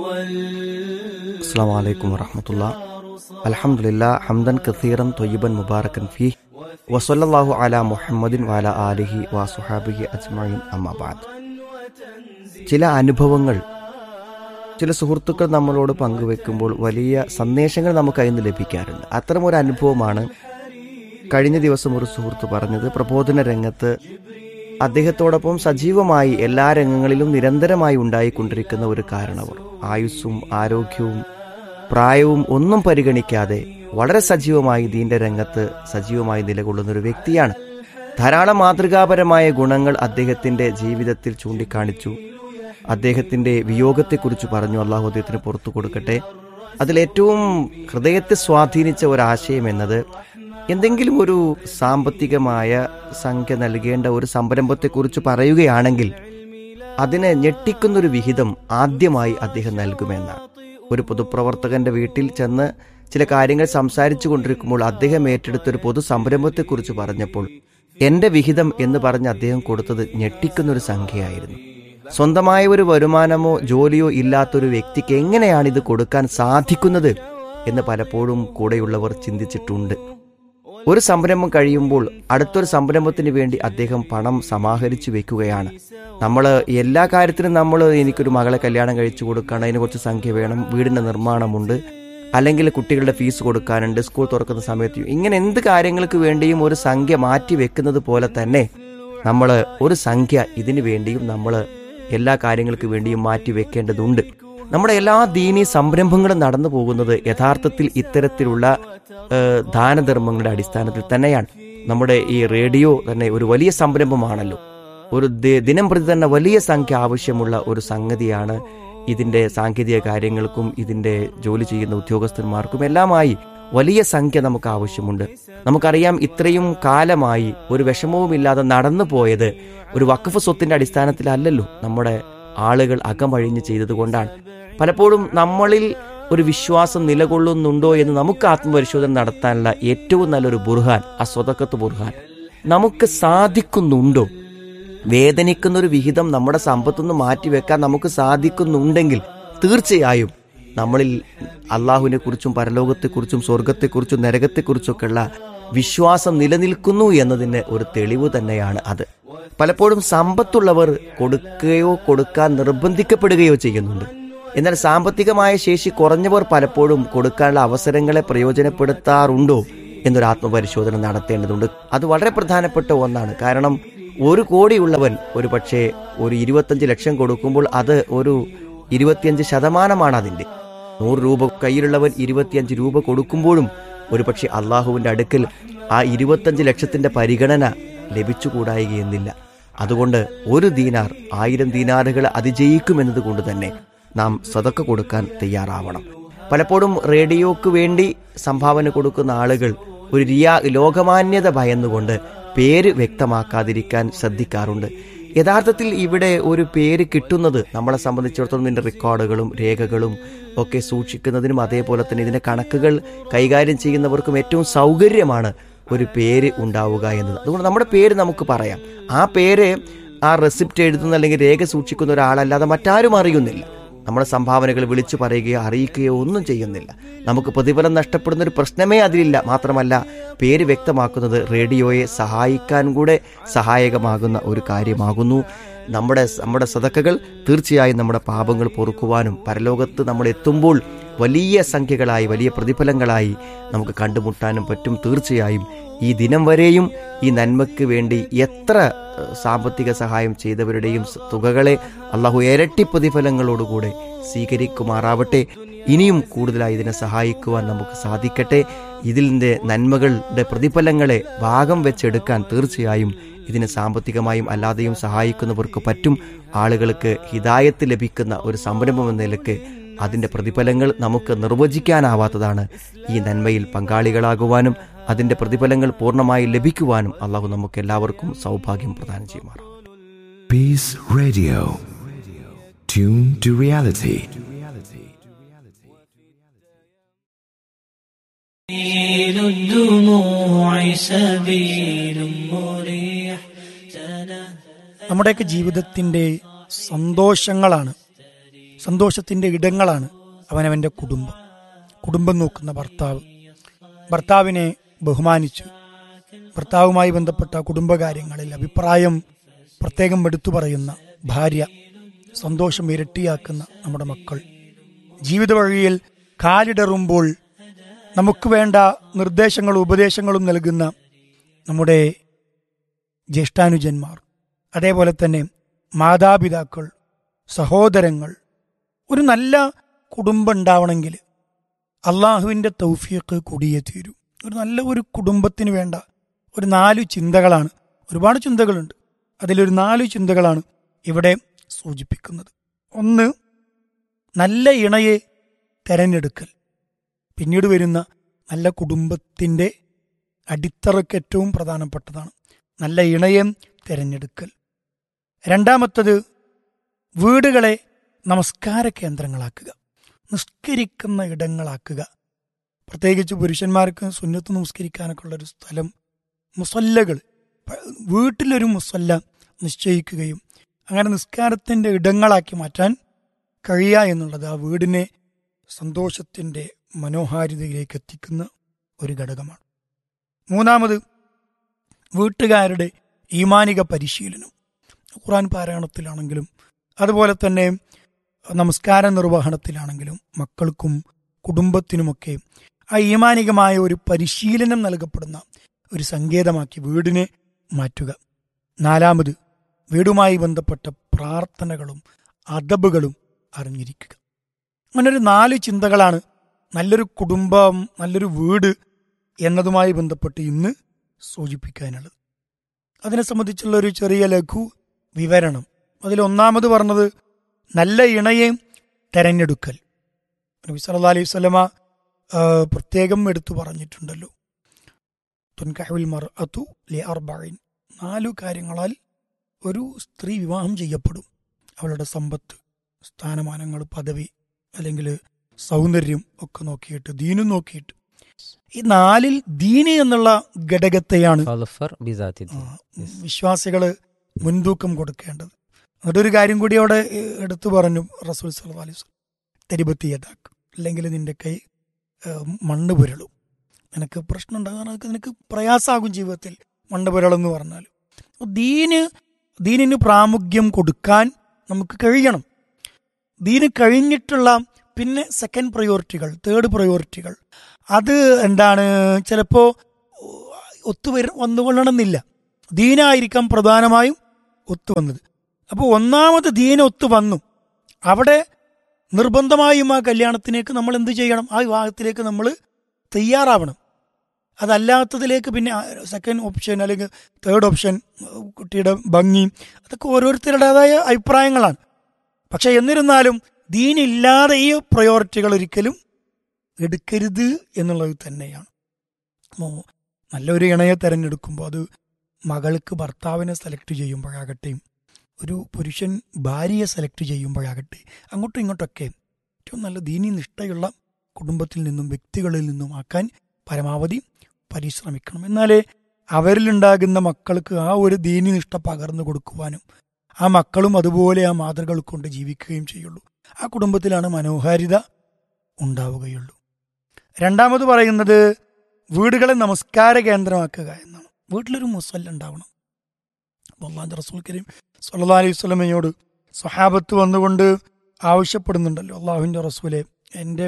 السلام عليكم ورحمة الله الحمد لله حمدا كثيرا طيبا مباركا فيه وصلى الله على محمد وعلى آله وصحابه أجمعين أما بعد ചില അനുഭവങ്ങൾ ചില സുഹൃത്തുക്കൾ നമ്മളോട് പങ്കുവെക്കുമ്പോൾ വലിയ സന്ദേശങ്ങൾ നമുക്ക് അതിൽ നിന്ന് ലഭിക്കാറുണ്ട് അത്തരം ഒരു അനുഭവമാണ് കഴിഞ്ഞ ദിവസം ഒരു സുഹൃത്ത് പറഞ്ഞത് പ്രബോധന രംഗത്ത് അദ്ദേഹത്തോടൊപ്പം സജീവമായി എല്ലാ രംഗങ്ങളിലും നിരന്തരമായി ഉണ്ടായിക്കൊണ്ടിരിക്കുന്ന ഒരു കാരണവർ ആയുസ്സും ആരോഗ്യവും പ്രായവും ഒന്നും പരിഗണിക്കാതെ വളരെ സജീവമായി ദീന്റെ രംഗത്ത് സജീവമായി നിലകൊള്ളുന്ന ഒരു വ്യക്തിയാണ് ധാരാളം മാതൃകാപരമായ ഗുണങ്ങൾ അദ്ദേഹത്തിന്റെ ജീവിതത്തിൽ ചൂണ്ടിക്കാണിച്ചു അദ്ദേഹത്തിന്റെ വിയോഗത്തെക്കുറിച്ച് പറഞ്ഞു അള്ളാഹു അദ്ദേഹത്തിന് പുറത്തു കൊടുക്കട്ടെ അതിലേറ്റവും ഹൃദയത്തെ സ്വാധീനിച്ച ഒരാശയം എന്നത് എന്തെങ്കിലും ഒരു സാമ്പത്തികമായ സംഖ്യ നൽകേണ്ട ഒരു സംരംഭത്തെക്കുറിച്ച് പറയുകയാണെങ്കിൽ അതിനെ ഞെട്ടിക്കുന്നൊരു വിഹിതം ആദ്യമായി അദ്ദേഹം നൽകുമെന്നാണ് ഒരു പൊതുപ്രവർത്തകന്റെ വീട്ടിൽ ചെന്ന് ചില കാര്യങ്ങൾ സംസാരിച്ചു കൊണ്ടിരിക്കുമ്പോൾ അദ്ദേഹം ഏറ്റെടുത്ത ഒരു പൊതു സംരംഭത്തെക്കുറിച്ച് പറഞ്ഞപ്പോൾ എന്റെ വിഹിതം എന്ന് പറഞ്ഞ് അദ്ദേഹം കൊടുത്തത് ഞെട്ടിക്കുന്നൊരു സംഖ്യയായിരുന്നു സ്വന്തമായ ഒരു വരുമാനമോ ജോലിയോ ഇല്ലാത്തൊരു വ്യക്തിക്ക് എങ്ങനെയാണ് ഇത് കൊടുക്കാൻ സാധിക്കുന്നത് എന്ന് പലപ്പോഴും കൂടെയുള്ളവർ ചിന്തിച്ചിട്ടുണ്ട് ഒരു സംരംഭം കഴിയുമ്പോൾ അടുത്തൊരു സംരംഭത്തിന് വേണ്ടി അദ്ദേഹം പണം സമാഹരിച്ചു വെക്കുകയാണ് നമ്മൾ എല്ലാ കാര്യത്തിനും നമ്മൾ എനിക്കൊരു മകളെ കല്യാണം കഴിച്ചു കൊടുക്കണം അതിന് കുറച്ച് സംഖ്യ വേണം വീടിന്റെ നിർമ്മാണമുണ്ട് അല്ലെങ്കിൽ കുട്ടികളുടെ ഫീസ് കൊടുക്കാനുണ്ട് സ്കൂൾ തുറക്കുന്ന സമയത്ത് ഇങ്ങനെ എന്ത് കാര്യങ്ങൾക്ക് വേണ്ടിയും ഒരു സംഖ്യ മാറ്റി വെക്കുന്നത് പോലെ തന്നെ നമ്മൾ ഒരു സംഖ്യ ഇതിനു വേണ്ടിയും നമ്മൾ എല്ലാ കാര്യങ്ങൾക്ക് വേണ്ടിയും മാറ്റി വെക്കേണ്ടതുണ്ട് നമ്മുടെ എല്ലാ ദീനീ സംരംഭങ്ങളും നടന്നു പോകുന്നത് യഥാർത്ഥത്തിൽ ഇത്തരത്തിലുള്ള ഏഹ്, ദാനധർമ്മങ്ങളുടെ അടിസ്ഥാനത്തിൽ തന്നെയാണ് നമ്മുടെ ഈ റേഡിയോ തന്നെ ഒരു വലിയ സംരംഭമാണല്ലോ ഒരു ദി- ദിനം പ്രതി തന്നെ വലിയ സംഖ്യ ആവശ്യമുള്ള ഒരു സംഗതിയാണ് ഇതിന്റെ സാങ്കേതിക കാര്യങ്ങൾക്കും ഇതിന്റെ ജോലി ചെയ്യുന്ന ഉദ്യോഗസ്ഥന്മാർക്കും എല്ലാമായി വലിയ സംഖ്യ നമുക്ക് ആവശ്യമുണ്ട് നമുക്കറിയാം ഇത്രയും കാലമായി ഒരു വിഷമവുമില്ലാതെ നടന്നു പോയത് ഒരു വഖഫ് സ്വത്തിന്റെ അടിസ്ഥാനത്തിലല്ലല്ലോ നമ്മുടെ ആളുകൾ അകമഴിഞ്ഞ് ചെയ്തതുകൊണ്ടാണ് പലപ്പോഴും നമ്മളിൽ ഒരു വിശ്വാസം നിലകൊള്ളുന്നുണ്ടോ എന്ന് നമുക്ക് ആത്മപരിശോധന നടത്താനുള്ള ഏറ്റവും നല്ലൊരു ബുർഹാൻ ആ സ്വതക്കത്ത് ബുർഹാൻ നമുക്ക് സാധിക്കുന്നുണ്ടോ വേദനിക്കുന്ന ഒരു വിഹിതം നമ്മുടെ സമ്പത്തുനിന്ന് മാറ്റിവെക്കാൻ നമുക്ക് സാധിക്കുന്നുണ്ടെങ്കിൽ തീർച്ചയായും നമ്മളിൽ അള്ളാഹുവിനെ കുറിച്ചും പരലോകത്തെക്കുറിച്ചും സ്വർഗത്തെക്കുറിച്ചും നരകത്തെക്കുറിച്ചൊക്കെയുള്ള വിശ്വാസം നിലനിൽക്കുന്നു എന്നതിന് ഒരു തെളിവ് തന്നെയാണ് അത് പലപ്പോഴും സമ്പത്തുള്ളവർ കൊടുക്കുകയോ കൊടുക്കാൻ നിർബന്ധിക്കപ്പെടുകയോ ചെയ്യുന്നുണ്ട് എന്നാൽ സാമ്പത്തികമായ ശേഷി കുറഞ്ഞവർ പലപ്പോഴും കൊടുക്കാനുള്ള അവസരങ്ങളെ പ്രയോജനപ്പെടുത്താറുണ്ടോ എന്നൊരു ആത്മപരിശോധന നടത്തേണ്ടതുണ്ട് അത് വളരെ പ്രധാനപ്പെട്ട ഒന്നാണ് കാരണം ഒരു കോടിയുള്ളവൻ ഒരു പക്ഷേ ഒരു ഇരുപത്തഞ്ച് ലക്ഷം കൊടുക്കുമ്പോൾ അത് ഒരു ഇരുപത്തിയഞ്ച് ശതമാനമാണ് അതിന്റെ നൂറ് രൂപ കയ്യിലുള്ളവൻ ഇരുപത്തിയഞ്ച് രൂപ കൊടുക്കുമ്പോഴും ഒരുപക്ഷെ അള്ളാഹുവിന്റെ അടുക്കൽ ആ ഇരുപത്തഞ്ച് ലക്ഷത്തിന്റെ പരിഗണന ലഭിച്ചുകൂടായികയെന്നില്ല അതുകൊണ്ട് ഒരു ദീനാർ ആയിരം ദീനാറുകൾ അതിജയിക്കുമെന്നത് കൊണ്ട് തന്നെ നാം സതക്ക കൊടുക്കാൻ തയ്യാറാവണം പലപ്പോഴും റേഡിയോക്ക് വേണ്ടി സംഭാവന കൊടുക്കുന്ന ആളുകൾ ഒരു റിയാ ലോകമാന്യത ഭയന്നുകൊണ്ട് പേര് വ്യക്തമാക്കാതിരിക്കാൻ ശ്രദ്ധിക്കാറുണ്ട് യഥാർത്ഥത്തിൽ ഇവിടെ ഒരു പേര് കിട്ടുന്നത് നമ്മളെ സംബന്ധിച്ചിടത്തോളം ഇതിന്റെ റെക്കോർഡുകളും രേഖകളും ഒക്കെ സൂക്ഷിക്കുന്നതിനും അതേപോലെ തന്നെ ഇതിന്റെ കണക്കുകൾ കൈകാര്യം ചെയ്യുന്നവർക്കും ഏറ്റവും സൗകര്യമാണ് ഒരു പേര് ഉണ്ടാവുക എന്നത് അതുകൊണ്ട് നമ്മുടെ പേര് നമുക്ക് പറയാം ആ പേര് ആ റെസിപ്റ്റ് എഴുതുന്ന അല്ലെങ്കിൽ രേഖ സൂക്ഷിക്കുന്ന ഒരാളല്ലാതെ മറ്റാരും അറിയുന്നില്ല നമ്മുടെ സംഭാവനകൾ വിളിച്ചു പറയുകയോ അറിയിക്കുകയോ ഒന്നും ചെയ്യുന്നില്ല നമുക്ക് പ്രതിഫലം നഷ്ടപ്പെടുന്ന ഒരു പ്രശ്നമേ അതിലില്ല മാത്രമല്ല പേര് വ്യക്തമാക്കുന്നത് റേഡിയോയെ സഹായിക്കാൻ കൂടെ സഹായകമാകുന്ന ഒരു കാര്യമാകുന്നു നമ്മുടെ നമ്മുടെ സതക്കകൾ തീർച്ചയായും നമ്മുടെ പാപങ്ങൾ പൊറുക്കുവാനും പരലോകത്ത് നമ്മൾ എത്തുമ്പോൾ വലിയ സംഖ്യകളായി വലിയ പ്രതിഫലങ്ങളായി നമുക്ക് കണ്ടുമുട്ടാനും പറ്റും തീർച്ചയായും ഈ ദിനം വരെയും ഈ നന്മയ്ക്ക് വേണ്ടി എത്ര ഏഹ്, സാമ്പത്തിക സഹായം ചെയ്തവരുടെയും സ- തുകകളെ അള്ളാഹു ഇരട്ടി പ്രതിഫലങ്ങളോടുകൂടെ സ്വീകരിക്കുമാറാവട്ടെ ഇനിയും കൂടുതലായി ഇതിനെ സഹായിക്കുവാൻ നമുക്ക് സാധിക്കട്ടെ ഇതിൻ്റെ നന്മകളുടെ പ്രതിഫലങ്ങളെ ഭാഗം വെച്ചെടുക്കാൻ തീർച്ചയായും ഇതിനെ സാമ്പത്തികമായും അല്ലാതെയും സഹായിക്കുന്നവർക്ക് പറ്റും ആളുകൾക്ക് ഹിതായത്ത് ലഭിക്കുന്ന ഒരു സംരംഭം എന്ന നിലക്ക് അതിന്റെ പ്രതിഫലങ്ങൾ നമുക്ക് നിർവചിക്കാനാവാത്തതാണ് ഈ നന്മയിൽ പങ്കാളികളാകുവാനും അതിന്റെ പ്രതിഫലങ്ങൾ പൂർണ്ണമായി ലഭിക്കുവാനും അള്ളാഹു നമുക്ക് എല്ലാവർക്കും സൗഭാഗ്യം പ്രദാനം ചെയ്യുമാറാം Peace Radio. Tune to reality. سبيل الدموع سبيل مريح നമ്മുടെയൊക്കെ ജീവിതത്തിൻ്റെ സന്തോഷങ്ങളാണ് സന്തോഷത്തിന്റെ ഇടങ്ങളാണ് അവനവന്റെ കുടുംബം കുടുംബം നോക്കുന്ന ഭർത്താവ് ഭർത്താവിനെ ബഹുമാനിച്ച് ഭർത്താവുമായി ബന്ധപ്പെട്ട കുടുംബകാര്യങ്ങളിൽ അഭിപ്രായം പ്രത്യേകം എടുത്തു പറയുന്ന ഭാര്യ സന്തോഷം ഇരട്ടിയാക്കുന്ന നമ്മുടെ മക്കൾ ജീവിത വഴിയിൽ കാലിടറുമ്പോൾ നമുക്ക് വേണ്ട നിർദ്ദേശങ്ങളും ഉപദേശങ്ങളും നൽകുന്ന നമ്മുടെ ജ്യേഷ്ഠാനുജന്മാർ അതേപോലെ തന്നെ മാതാപിതാക്കൾ സഹോദരങ്ങൾ ഒരു നല്ല കുടുംബം ഉണ്ടാവണമെങ്കിൽ അള്ളാഹുവിൻ്റെ തൗഫീഖ് കൂടിയേ തീരൂ ഒരു നല്ല ഒരു കുടുംബത്തിന് വേണ്ട ഒരു നാലു ചിന്തകളാണ് ഒരുപാട് ചിന്തകളുണ്ട് അതിലൊരു നാലു ചിന്തകളാണ് ഇവിടെ സൂചിപ്പിക്കുന്നത് ഒന്ന് നല്ല ഇണയെ തെരഞ്ഞെടുക്കൽ പിന്നീട് വരുന്ന നല്ല കുടുംബത്തിൻ്റെ അടിത്തറയ്ക്ക് ഏറ്റവും പ്രധാനപ്പെട്ടതാണ് നല്ല ഇണയെ തിരഞ്ഞെടുക്കൽ രണ്ടാമത്തത് വീടുകളെ നമസ്കാര കേന്ദ്രങ്ങളാക്കുക നിസ്കരിക്കുന്ന ഇടങ്ങളാക്കുക പ്രത്യേകിച്ച് പുരുഷന്മാർക്ക് സുന്നത്ത് നമസ്കരിക്കാനൊക്കെ ഉള്ളൊരു സ്ഥലം മുസല്ലകൾ പ- വീട്ടിലൊരു മുസല്ല നിശ്ചയിക്കുകയും അങ്ങനെ നിസ്കാരത്തിൻ്റെ ഇടങ്ങളാക്കി മാറ്റാൻ കഴിയുക എന്നുള്ളത് ആ വീടിനെ സന്തോഷത്തിൻ്റെ മനോഹാരിതയിലേക്ക് എത്തിക്കുന്ന ഒരു ഘടകമാണ് മൂന്നാമത് വീട്ടുകാരുടെ ഈമാനിക പരിശീലനം ഖുറാൻ പാരായണത്തിലാണെങ്കിലും അതുപോലെ തന്നെ നമസ്കാര നിർവഹണത്തിലാണെങ്കിലും മക്കൾക്കും കുടുംബത്തിനുമൊക്കെ ആ ഈമാനികമായ ഒരു പരിശീലനം നൽകപ്പെടുന്ന ഒരു സങ്കേതമാക്കി വീടിനെ മാറ്റുക നാലാമത് വീടുമായി ബന്ധപ്പെട്ട പ്രാർത്ഥനകളും അദബുകളും അറിഞ്ഞിരിക്കുക അങ്ങനൊരു നാല് ചിന്തകളാണ് നല്ലൊരു കുടുംബം നല്ലൊരു വീട് എന്നതുമായി ബന്ധപ്പെട്ട് ഇന്ന് സൂചിപ്പിക്കാനുള്ളത് അതിനെ സംബന്ധിച്ചുള്ള ഒരു ചെറിയ ലഘു വിവരണം അതിൽ ഒന്നാമത് പറഞ്ഞത് നല്ല ഇണയെ തെരഞ്ഞെടുക്കൽ നബി സല്ലല്ലാഹു അലൈഹി വസല്ലമ ആ, പ്രത്യേകം എടുത്തു പറഞ്ഞിട്ടുണ്ടല്ലോ തുൻകഹുൽ മർഅതു ലി അർബഈൻ നാലു കാര്യങ്ങളാൽ ഒരു സ്ത്രീ വിവാഹം ചെയ്യപ്പെടും അവളുടെ സമ്പത്ത് സ്ഥാനമാനങ്ങൾ പദവി അല്ലെങ്കിൽ സൗന്ദര്യം ഒക്കെ നോക്കിയിട്ട് ദീനും നോക്കിയിട്ട് ഈ നാലിൽ ദീന് എന്നുള്ള ഘടകത്തെയാണ് ഫലഫർ ബിസാത്തി ആ, വിശ്വാസികള് മുൻതൂക്കം കൊടുക്കേണ്ടത് എന്നിട്ടൊരു കാര്യം കൂടി അവിടെ ഏ, എടുത്തു പറഞ്ഞു റസൂൽ സല്ലല്ലാഹു അലൈഹി വസല്ലം തെരിപത്തി യഥാക്ക് അല്ലെങ്കിൽ നിന്റെ കൈ ഏ, മണ്ണ് പുരളും നിനക്ക് പ്രശ്നം ഉണ്ടാകാൻ നിനക്ക് പ്രയാസമാകും ജീവിതത്തിൽ മണ്ണ് പുരളെന്ന് പറഞ്ഞാൽ അപ്പൊ ദീന് ദീനിന് പ്രാമുഖ്യം കൊടുക്കാൻ നമുക്ക് കഴിയണം ദീന് കഴിഞ്ഞിട്ടുള്ള പിന്നെ സെക്കൻഡ് പ്രയോറിറ്റികൾ തേർഡ് പ്രയോറിറ്റികൾ അത് എന്താണ് ചിലപ്പോ ഒത്തുവര വന്നുകൊള്ളണമെന്നില്ല ദീനായിരിക്കാം പ്രധാനമായും ഒത്തുവന്നത് അപ്പോൾ ഒന്നാമത് ദീന ഒത്തു വന്നു അവിടെ നിർബന്ധമായും ആ കല്യാണത്തിലേക്ക് നമ്മൾ എന്ത് ചെയ്യണം ആ വിവാഹത്തിലേക്ക് നമ്മൾ തയ്യാറാവണം അതല്ലാത്തതിലേക്ക് പിന്നെ സെക്കൻഡ് ഓപ്ഷൻ അല്ലെങ്കിൽ തേർഡ് ഓപ്ഷൻ കുട്ടിയുടെ ഭംഗി അതൊക്കെ ഓരോരുത്തരുടേതായ അഭിപ്രായങ്ങളാണ് പക്ഷെ എന്നിരുന്നാലും ദീനില്ലാതെ ഈ പ്രയോറിറ്റികൾ ഒരിക്കലും എടുക്കരുത് എന്നുള്ളത് തന്നെയാണ് അപ്പോൾ നല്ലൊരു ഇണയെ തിരഞ്ഞെടുക്കുമ്പോൾ അത് മകൾക്ക് ഭർത്താവിനെ സെലക്ട് ചെയ്യുമ്പോഴാകട്ടെ ഒരു പുരുഷൻ ഭാര്യയെ സെലക്ട് ചെയ്യുമ്പോഴാകട്ടെ അങ്ങോട്ടും ഇങ്ങോട്ടൊക്കെ ഏറ്റവും നല്ല ദീനി നിഷ്ഠയുള്ള കുടുംബത്തിൽ നിന്നും വ്യക്തികളിൽ നിന്നും ആക്കാൻ പരമാവധി പരിശ്രമിക്കണം എന്നാലേ അവരിലുണ്ടാകുന്ന മക്കൾക്ക് ആ ഒരു ദീനി നിഷ്ഠ പകർന്നു കൊടുക്കുവാനും ആ മക്കളും അതുപോലെ ആ മാതൃകൾ കൊണ്ട് ജീവിക്കുകയും ചെയ്യുള്ളൂ ആ കുടുംബത്തിലാണ് മനോഹാരിത ഉണ്ടാവുകയുള്ളൂ രണ്ടാമത് പറയുന്നത് വീടുകളെ നമസ്കാര കേന്ദ്രമാക്കുക എന്നാണ് വീട്ടിലൊരു മുസല്ല ഉണ്ടാവണം അപ്പോൾ അള്ളാഹുന്റെ റസൂൽ കരീം സല്ലാ അലൈഹി സ്വലമയോട് സ്വഹാബത്ത് വന്നുകൊണ്ട് ആവശ്യപ്പെടുന്നുണ്ടല്ലോ അള്ളാഹുവിൻ്റെ റസൂലെ എൻ്റെ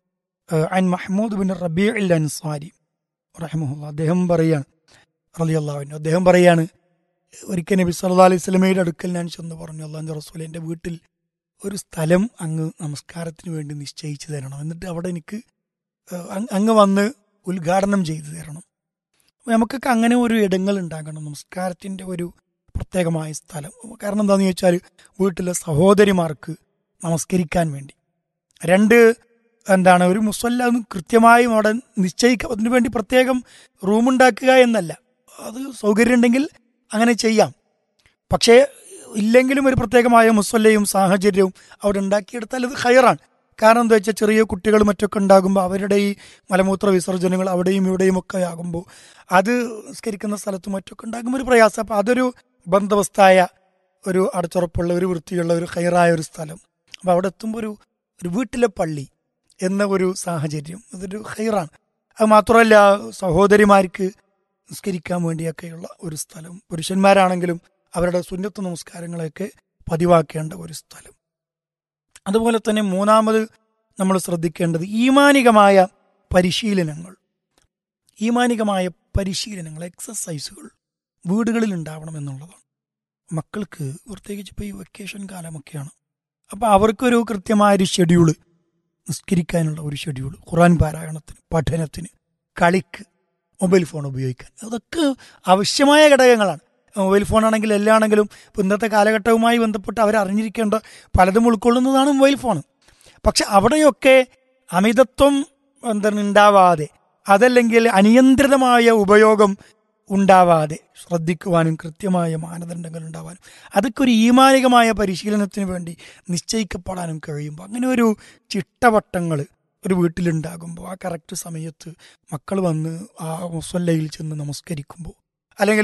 അൻ Mahmud bin Rabi al Ansari റഹമുല്ല അദ്ദേഹം പറയാണ് റലി അള്ളാഹുവിൻ്റെ അദ്ദേഹം പറയാണ് ഒരിക്കൽ നബി സല്ലാ അലൈഹി സ്വലമയുടെ അടുക്കൽ ഞാൻ ചെന്ന് പറഞ്ഞു അള്ളാഹിൻ്റെ റസൂലെ എൻ്റെ വീട്ടിൽ ഒരു സ്ഥലം അങ്ങ് നമസ്കാരത്തിന് വേണ്ടി നിശ്ചയിച്ചു തരണം എന്നിട്ട് അവിടെ എനിക്ക് ഏഹ്, അങ് അങ്ങ് വന്ന് ഉദ്ഘാടനം ചെയ്തു തരണം അപ്പൊ നമുക്കൊക്കെ അങ്ങനെ ഒരു ഇടങ്ങൾ ഉണ്ടാകണം നമസ്കാരത്തിന്റെ ഒരു പ്രത്യേകമായ സ്ഥലം കാരണം എന്താണെന്ന് ചോദിച്ചാൽ വീട്ടിലെ സഹോദരിമാർക്ക് നമസ്കരിക്കാൻ വേണ്ടി രണ്ട് എന്താണ് ഒരു മുസല്ല ഒന്ന് കൃത്യമായും അവിടെ നിശ്ചയിക്കുക അതിനു വേണ്ടി പ്രത്യേകം റൂം ഉണ്ടാക്കുക എന്നല്ല അത് സൗകര്യം ഉണ്ടെങ്കിൽ അങ്ങനെ ചെയ്യാം പക്ഷേ ഇല്ലെങ്കിലും ഒരു പ്രത്യേകമായ മുസല്ലയും സാഹചര്യവും അവിടെ ഉണ്ടാക്കിയെടുത്താൽ അത് ഹയറാണ് കാരണം എന്താ വെച്ചാൽ ചെറിയ കുട്ടികൾ മറ്റൊക്കെ ഉണ്ടാകുമ്പോൾ അവരുടെ ഈ മലമൂത്ര വിസർജനങ്ങൾ അവിടെയും ഇവിടെയും ഒക്കെ ആകുമ്പോൾ അത് നിസ്കരിക്കുന്ന സ്ഥലത്തും മറ്റൊക്കെ ഉണ്ടാകുമ്പോൾ ഒരു പ്രയാസം അപ്പം അതൊരു ബന്ധവസ്ഥായ ഒരു അടച്ചുറപ്പുള്ള ഒരു വൃത്തിയുള്ള ഒരു ഹൈറായ ഒരു സ്ഥലം അപ്പോൾ അവിടെ എത്തുമ്പോൾ ഒരു ഒരു വീട്ടിലെ പള്ളി എന്ന ഒരു സാഹചര്യം അതൊരു ഹൈറാണ് അത് മാത്രമല്ല സഹോദരിമാർക്ക് നിസ്കരിക്കാൻ വേണ്ടിയൊക്കെയുള്ള ഒരു സ്ഥലം പുരുഷന്മാരാണെങ്കിലും അവരുടെ സുന്നത്ത് നമസ്കാരങ്ങളെയൊക്കെ പതിവാക്കേണ്ട ഒരു സ്ഥലം അതുപോലെ തന്നെ മൂന്നാമത് നമ്മൾ ശ്രദ്ധിക്കേണ്ടത് ഈമാനികമായ പരിശീലനങ്ങൾ ഈമാനികമായ പരിശീലനങ്ങൾ എക്സസൈസുകൾ വീടുകളിൽ ഉണ്ടാവണം എന്നുള്ളതാണ് മക്കൾക്ക് പ്രത്യേകിച്ച് ഇപ്പോൾ ഈ വെക്കേഷൻ കാലമൊക്കെയാണ് അപ്പോൾ അവർക്കൊരു കൃത്യമായ ഒരു ഷെഡ്യൂള് നിസ്കരിക്കാനുള്ള ഒരു ഷെഡ്യൂൾ ഖുറാൻ പാരായണത്തിന് പഠനത്തിന് കളിക്ക് മൊബൈൽ ഫോൺ ഉപയോഗിക്കാൻ അതൊക്കെ ആവശ്യമായ ഘടകങ്ങളാണ് മൊബൈൽ ഫോൺ ആണെങ്കിൽ എല്ലാം ആണെങ്കിലും ഇപ്പം ഇന്നത്തെ കാലഘട്ടവുമായി ബന്ധപ്പെട്ട് അവർ അറിഞ്ഞിരിക്കേണ്ട പലതും ഉൾക്കൊള്ളുന്നതാണ് മൊബൈൽ ഫോൺ പക്ഷെ അവിടെയൊക്കെ അമിതത്വം എന്താണ് ഉണ്ടാവാതെ അതല്ലെങ്കിൽ അനിയന്ത്രിതമായ ഉപയോഗം ഉണ്ടാവാതെ ശ്രദ്ധിക്കുവാനും കൃത്യമായ മാനദണ്ഡങ്ങൾ ഉണ്ടാവാനും അതൊക്കെ ഒരു ഈമാനികമായ പരിശീലനത്തിന് വേണ്ടി നിശ്ചയിക്കപ്പെടാനും കഴിയുമ്പോൾ അങ്ങനെ ഒരു ചിട്ടവട്ടങ്ങൾ ഒരു വീട്ടിലുണ്ടാകുമ്പോൾ ആ കറക്റ്റ് സമയത്ത് മക്കൾ വന്ന് ആ മുസല്ലയിൽ ചെന്ന് നമസ്കരിക്കുമ്പോൾ അല്ലെങ്കിൽ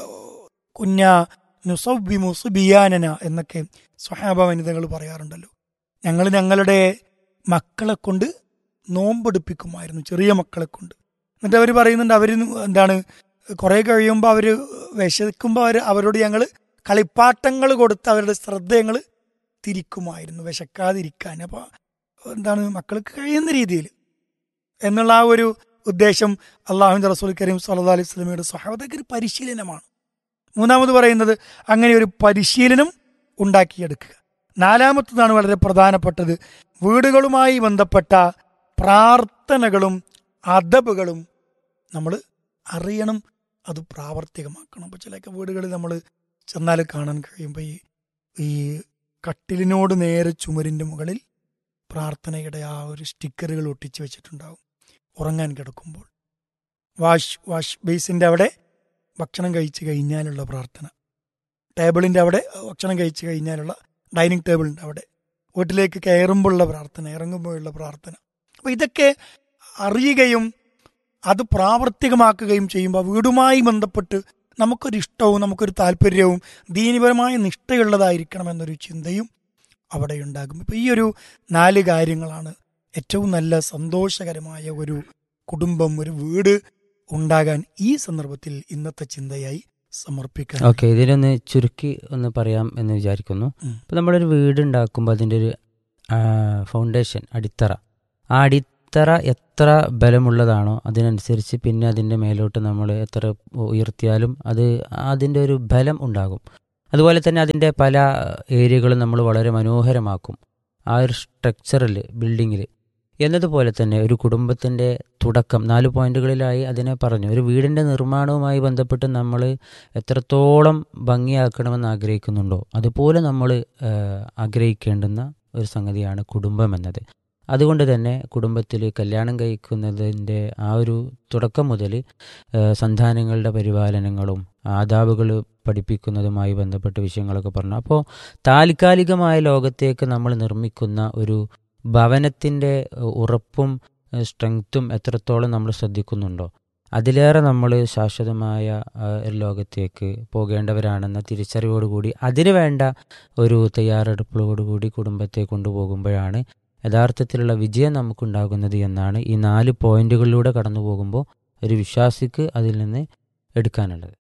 കുഞ്ഞ നുസബി മുസുബിയാനന എന്നൊക്കെ സ്വഹാബ വനിതകൾ പറയാറുണ്ടല്ലോ ഞങ്ങൾ ഞങ്ങളുടെ മക്കളെ കൊണ്ട് നോമ്പെടുപ്പിക്കുമായിരുന്നു ചെറിയ മക്കളെ കൊണ്ട് എന്നിട്ട് അവർ പറയുന്നുണ്ട് അവർ എന്താണ് കുറെ കഴിയുമ്പോൾ അവർ വിശക്കുമ്പോൾ അവർ അവരോട് ഞങ്ങൾ കളിപ്പാട്ടങ്ങൾ കൊടുത്ത് അവരുടെ ശ്രദ്ധ ഞങ്ങൾ തിരിക്കുമായിരുന്നു വിശക്കാതിരിക്കാൻ അപ്പോൾ എന്താണ് മക്കൾക്ക് കഴിയുന്ന രീതിയിൽ എന്നുള്ള ആ ഒരു ഉദ്ദേശം അള്ളാഹുവിൻ്റെ റസൂൽ കരീം സല്ലാ അലൈഹി സ്വലമയുടെ സഹാബത്തൊക്കെ ഒരു പരിശീലനമാണ് മൂന്നാമത് പറയുന്നത് അങ്ങനെ ഒരു പരിശീലനം ഉണ്ടാക്കിയെടുക്കുക നാലാമത്തതാണ് വളരെ പ്രധാനപ്പെട്ടത് വീടുകളുമായി ബന്ധപ്പെട്ട പ്രാർത്ഥനകളും അദബുകളും നമ്മൾ അറിയണം അത് പ്രാവർത്തികമാക്കണം അപ്പോൾ ചിലൊക്കെ വീടുകളിൽ നമ്മൾ ചെന്നാൽ കാണാൻ കഴിയുമ്പോൾ ഈ ഈ കട്ടിലിനോട് നേരെ ചുമരിൻ്റെ മുകളിൽ പ്രാർത്ഥനയുടെ ആ ഒരു സ്റ്റിക്കറുകൾ ഒട്ടിച്ച് വെച്ചിട്ടുണ്ടാവും ഉറങ്ങാൻ കിടക്കുമ്പോൾ വാഷ് വാഷ് ബേസിൻ്റെ അവിടെ ഭക്ഷണം കഴിച്ച് കഴിഞ്ഞാലുള്ള പ്രാർത്ഥന ടേബിളിൻ്റെ അവിടെ ഭക്ഷണം കഴിച്ച് കഴിഞ്ഞാലുള്ള ഡൈനിങ് ടേബിളിൻ്റെ അവിടെ വീട്ടിലേക്ക് കയറുമ്പോഴുള്ള പ്രാർത്ഥന ഇറങ്ങുമ്പോഴുള്ള പ്രാർത്ഥന അപ്പോൾ ഇതൊക്കെ അറിയുകയും അത് പ്രാവർത്തികമാക്കുകയും ചെയ്യുമ്പോൾ വീടുമായി ബന്ധപ്പെട്ട് നമുക്കൊരു ഇഷ്ടവും നമുക്കൊരു താല്പര്യവും ദീനിപരമായ നിഷ്ഠയുള്ളതായിരിക്കണം എന്നൊരു ചിന്തയും അവിടെ ഉണ്ടാകും ഇപ്പം ഈ ഒരു നാല് കാര്യങ്ങളാണ് ഏറ്റവും നല്ല സന്തോഷകരമായ ഒരു കുടുംബം ഒരു വീട് ഉണ്ടാകാൻ ഈ സന്ദർഭത്തിൽ ഇന്നത്തെ ചിന്തയായി സമർപ്പിക്കാൻ ഓക്കെ ഇതിനൊന്ന് ചുരുക്കി ഒന്ന് പറയാം എന്ന് വിചാരിക്കുന്നു ഉം. ഇപ്പം നമ്മളൊരു വീട് ഉണ്ടാക്കുമ്പോൾ അതിൻ്റെ ഒരു ഫൗണ്ടേഷൻ അടിത്തറ ആ അടിത്തറ എത്ര ബലമുള്ളതാണോ അതിനനുസരിച്ച് പിന്നെ അതിൻ്റെ മേലോട്ട് നമ്മൾ എത്ര ഉയർത്തിയാലും അത് അതിൻ്റെ ഒരു ബലം ഉണ്ടാകും അതുപോലെ തന്നെ അതിൻ്റെ പല ഏരിയകളും നമ്മൾ വളരെ മനോഹരമാക്കും ആ ഒരു സ്ട്രക്ചറിൽ ബിൽഡിങ്ങിൽ എന്നതുപോലെ തന്നെ ഒരു കുടുംബത്തിൻ്റെ തുടക്കം നാല് പോയിന്റുകളിലായി അതിനെ പറഞ്ഞു ഒരു വീടിൻ്റെ നിർമ്മാണവുമായി ബന്ധപ്പെട്ട് നമ്മൾ എത്രത്തോളം ഭംഗിയാക്കണമെന്ന് ആഗ്രഹിക്കുന്നുണ്ടോ അതുപോലെ നമ്മൾ ആഗ്രഹിക്കേണ്ടുന്ന ഒരു സംഗതിയാണ് കുടുംബം എന്നത് അതുകൊണ്ട് തന്നെ കുടുംബത്തിൽ കല്യാണം കഴിക്കുന്നതിൻ്റെ ആ ഒരു തുടക്കം മുതൽ സന്താനങ്ങളുടെ പരിപാലനങ്ങളും ആദാബുകൾ പഠിപ്പിക്കുന്നതുമായി ബന്ധപ്പെട്ട വിഷയങ്ങളൊക്കെ പറഞ്ഞു അപ്പോൾ താൽക്കാലികമായ ലോകത്തേക്ക് നമ്മൾ നിർമ്മിക്കുന്ന ഒരു ഭവനത്തിൻ്റെ ഉറപ്പും സ്ട്രെങ്ത്തും എത്രത്തോളം നമ്മൾ ശ്രദ്ധിക്കുന്നുണ്ടോ അതിലേറെ നമ്മൾ ശാശ്വതമായ ആ, ഒരു ലോകത്തേക്ക് പോകേണ്ടവരാണെന്ന തിരിച്ചറിവോടുകൂടി അതിനു വേണ്ട ഒരു തയ്യാറെടുപ്പോടുകൂടി കുടുംബത്തെ കൊണ്ടുപോകുമ്പോഴാണ് യഥാർത്ഥത്തിലുള്ള വിജയം നമുക്കുണ്ടാകുന്നത് എന്നാണ് ഈ നാല് പോയിന്റുകളിലൂടെ കടന്നു പോകുമ്പോൾ ഒരു വിശ്വാസിക്ക് അതിൽ നിന്ന് എടുക്കാനുള്ളത്